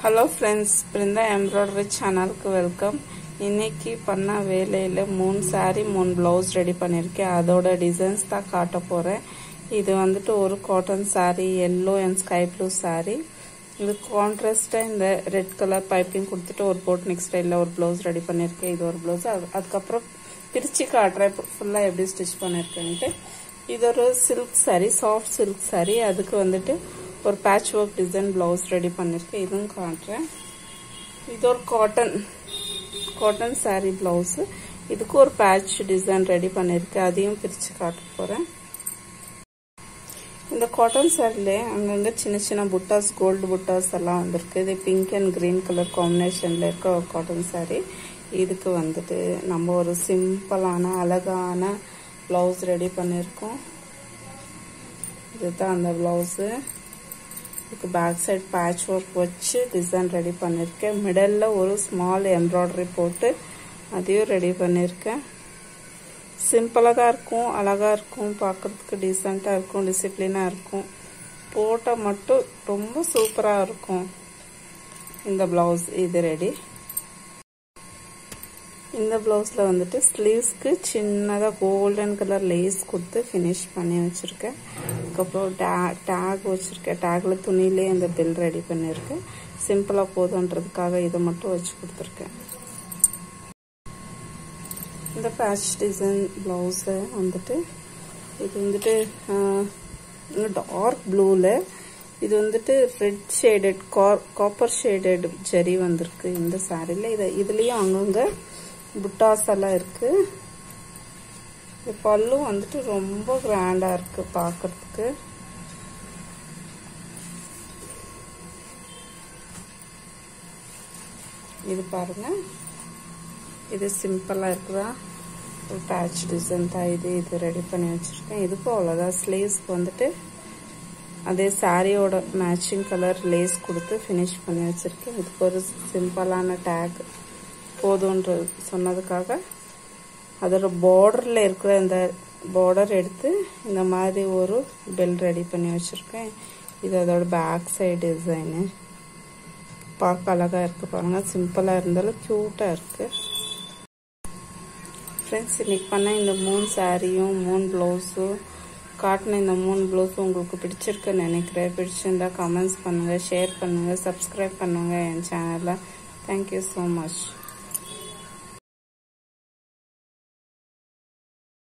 hello friends Brinda embroidery சேனலுக்கு welcome இன்னைக்கு பண்ண வேலையில் மூணு saree மூணு ப்ளவுஸ் ரெடி பண்ணியிருக்கேன் அதோட டிசைன்ஸ் தான் காட்ட போகிறேன் இது வந்துட்டு ஒரு cotton saree yellow and sky blue saree இது கான்ட்ராஸ்டாக இந்த ரெட் கலர் பைப்பிங் கொடுத்துட்டு ஒரு போட் நெக் ஸ்டைலில் ஒரு ப்ளவுஸ் ரெடி பண்ணியிருக்கேன் இது ஒரு ப்ளவுஸ் அதுக்கப்புறம் பிரித்து காட்டுறேன் ஃபுல்லாக எப்படி ஸ்டிச் பண்ணியிருக்கேன்ட்டு இது ஒரு silk saree soft silk saree அதுக்கு வந்துட்டு ஒரு patch work design blouse ready பண்ணியிருக்கேன் இதுவும் காட்டுறேன் இது ஒரு காட்டன் காட்டன் saree ப்ளவுஸு இதுக்கு ஒரு பேட்ச் டிசைன் ரெடி பண்ணியிருக்கேன் அதையும் பிரித்து காட்ட போகிறேன் இந்த காட்டன் சாரிலே அங்கங்கே சின்ன சின்ன புட்டாஸ் கோல்டு புட்டாஸ் எல்லாம் வந்திருக்கு இது பிங்க் அண்ட் கிரீன் கலர் காம்பினேஷனில் இருக்க ஒரு காட்டன் saree இதுக்கு வந்துட்டு நம்ம ஒரு சிம்பிளான அழகான ப்ளவுஸ் ரெடி பண்ணியிருக்கோம் இதுதான் அந்த ப்ளவுஸு இதுக்கு பேக் சைட் பேட்ச் ஒர்க் வச்சு டிசைன் ரெடி பண்ணியிருக்கேன் மிடலில் ஒரு ஸ்மால் எம்ப்ராய்டரி போட்டு அதையும் ரெடி பண்ணியிருக்கேன் சிம்பிளாக தான் இருக்கும் அழகாக இருக்கும் பார்க்குறதுக்கு டீசெண்டாக இருக்கும் டிசிப்ளினாக இருக்கும் போட்டால் மட்டும் ரொம்ப சூப்பராக இருக்கும் இந்த ப்ளவுஸ் இது ரெடி இந்த ப்ளவுஸில் வந்துட்டு ஸ்லீவ்ஸ்க்கு சின்னதாக கோல்டன் கலர் லேஸ் கொடுத்து ஃபினிஷ் பண்ணி வச்சுருக்கேன் அதுக்கப்புறம் டே டேக் வச்சுருக்கேன் டேக்கில் துணியிலே அந்த பில் ரெடி பண்ணியிருக்கேன் சிம்பிளாக போதுன்றதுக்காக இதை மட்டும் வச்சு கொடுத்துருக்கேன் இந்த பேட்ச் டிசைன் ப்ளவுஸை வந்துட்டு இது வந்துட்டு டார்க் ப்ளூவில் இது வந்துட்டு red shaded copper shaded zari வந்திருக்கு இந்த சாரியில் இதை இதுலேயும் அங்கங்கே புட்டாஸ் எல்லாம் இருக்கு இது பல்லு வந்துட்டு ரொம்ப கிராண்டா இருக்கு பார்க்கறதுக்கு இது பாருங்க இது சிம்பிளா இருக்குதா ஒரு பேட்ச் டிசைன் தான் இது இது ரெடி பண்ணி வச்சிருக்கேன் இதுக்கும் அவ்வளோதான் ஸ்லீவ்ஸ்க்கு வந்துட்டு அதே சாரியோட மேட்சிங் கலர் லேஸ் கொடுத்து ஃபினிஷ் பண்ணி வச்சிருக்கேன் இதுக்கு ஒரு சிம்பிளான டேக் போதுன்ற சொன்னதுக்காக அதோட பார்டரில் இருக்கிற இந்த பார்டர் எடுத்து இந்த மாதிரி ஒரு பெல் ரெடி பண்ணி வச்சுருக்கேன் இது அதோட பேக் சைடு டிசைனு பார்க்க அழகாக இருக்குது பாருங்கள் சிம்பிளாக இருந்தாலும் க்யூட்டாக இருக்குது ஃப்ரெண்ட்ஸ் இன்னைக்கு பண்ண இந்த மூணு சாரியும் மூணு ப்ளவுஸும் காட்டின இந்த மூணு ப்ளவுஸும் உங்களுக்கு பிடிச்சிருக்குன்னு நினைக்கிறேன் பிடிச்சிருந்தா கமெண்ட்ஸ் பண்ணுங்கள் ஷேர் பண்ணுங்கள் சப்ஸ்கிரைப் பண்ணுங்கள் என் சேனலில் தேங்க்யூ ஸோ மச்